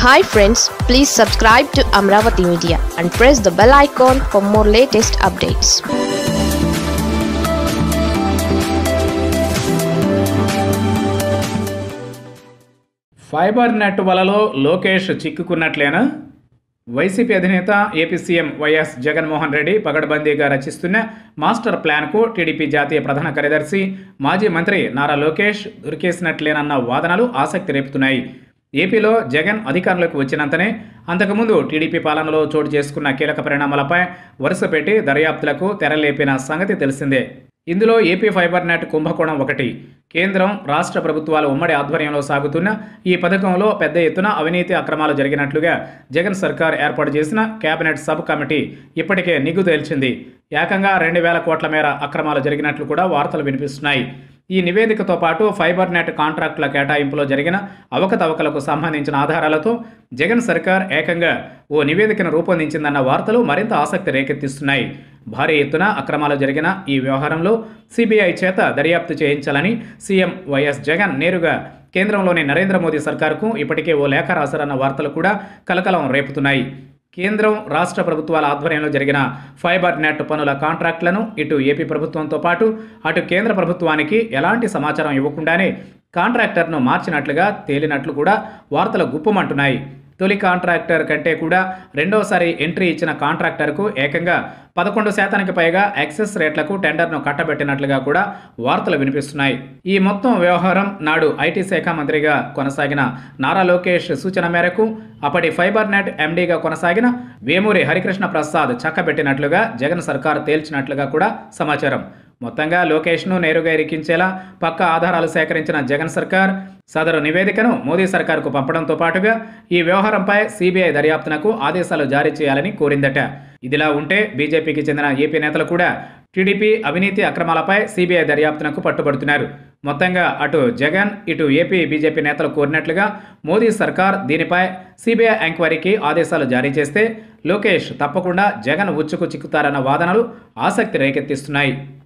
hi friends please subscribe to Amaravati media and press the bell icon for more latest updates fiber net వలలో లోకేష్ చిక్కుకున్నట్లేనా YCP అధినేత AP CM YS Jaganmohan Reddy పగడ్బందీగా రచిస్తున్న master ప్లాన్కు TDP జాతీయ ప్రధాన కార్యదర్శి మాజీ మంత్రి నారా లోకేష్ దొరికేసినట్లేనన్న వాదనలు ఆసక్తి రేపుతున్నాయి ఏపీలో జగన్ అధికారంలోకి వచ్చినంతనే అంతకుముందు టీడీపీ పాలనలో చోటు చేసుకున్న కీలక పరిణామాలపై వరుసపెట్టి దర్యాప్తులకు తెరలేపిన సంగతి తెలిసిందే ఇందులో ఏపీ ఫైబర్ నెట్ కుంభకోణం ఒకటి కేంద్రం రాష్ట్ర ప్రభుత్వాల ఉమ్మడి ఆధ్వర్యంలో సాగుతున్న ఈ పథకంలో పెద్ద ఎత్తున అవినీతి అక్రమాలు జరిగినట్లుగా జగన్ సర్కార్ ఏర్పాటు చేసిన కేబినెట్ సబ్ కమిటీ ఇప్పటికే నిగ్గు తేల్చింది ఏకంగా రెండు వేల కోట్ల మేర అక్రమాలు జరిగినట్లు కూడా వార్తలు వినిపిస్తున్నాయి ఈ నివేదికతో పాటు ఫైబర్ నెట్ కాంట్రాక్టుల కేటాయింపులో జరిగిన అవకతవకలకు సంబంధించిన ఆధారాలతో జగన్ సర్కార్ ఏకంగా ఓ నివేదికను రూపొందించిందన్న వార్తలు మరింత ఆసక్తి రేకెత్తిస్తున్నాయి భారీ ఎత్తున అక్రమాలు జరిగిన ఈ వ్యవహారంలో సిబిఐ చేత దర్యాప్తు చేయించాలని సీఎం వైఎస్ జగన్ నేరుగా కేంద్రంలోని నరేంద్ర మోదీ సర్కారుకు ఇప్పటికే ఓ లేఖ రాశారన్న వార్తలు కూడా కలకలం రేపుతున్నాయి కేంద్రం రాష్ట్ర ప్రభుత్వాల ఆధ్వర్యంలో జరిగిన ఫైబర్ నెట్ పనుల కాంట్రాక్టులను ఇటు ఏపీ ప్రభుత్వంతో పాటు అటు కేంద్ర ప్రభుత్వానికి ఎలాంటి సమాచారం ఇవ్వకుండానే కాంట్రాక్టర్ను మార్చినట్లుగా తేలినట్లు కూడా వార్తలు గుప్పమంటున్నాయి తొలి కాంట్రాక్టర్ కంటే కూడా రెండవసారి ఎంట్రీ ఇచ్చిన కాంట్రాక్టర్కు ఏకంగా పదకొండు శాతానికి పైగా యాక్సెస్ రేట్లకు టెండర్ను కట్టబెట్టినట్లుగా కూడా వార్తలు వినిపిస్తున్నాయి ఈ మొత్తం వ్యవహారం నాడు ఐటీ శాఖ మంత్రిగా కొనసాగిన నారా లోకేష్ సూచన మేరకు అప్పటి ఫైబర్ నెట్ ఎండీగా కొనసాగిన వేమూరి హరికృష్ణ ప్రసాద్ చక్కబెట్టినట్లుగా జగన్ సర్కార్ తేల్చినట్లుగా కూడా సమాచారం మొత్తంగా లోకేష్ను నేరుగా ఇరికించేలా పక్క ఆధారాలు సేకరించిన జగన్ సర్కార్ సదరు నివేదికను మోదీ సర్కార్కు పంపడంతో పాటుగా ఈ వ్యవహారంపై సిబిఐ దర్యాప్తునకు ఆదేశాలు జారీ చేయాలని కోరిందట ఇదిలా ఉంటే బీజేపీకి చెందిన ఏపీ నేతలు కూడా టీడీపీ అవినీతి అక్రమాలపై సిబిఐ దర్యాప్తునకు పట్టుబడుతున్నారు మొత్తంగా అటు జగన్ ఇటు ఏపీ బీజేపీ నేతలు కోరినట్లుగా మోదీ సర్కార్ దీనిపై సిబిఐ ఎంక్వైరీకి ఆదేశాలు జారీ చేస్తే లోకేష్ తప్పకుండా జగన్ ఉచ్చుకు చిక్కుతారన్న వాదనలు ఆసక్తి రేకెత్తిస్తున్నాయి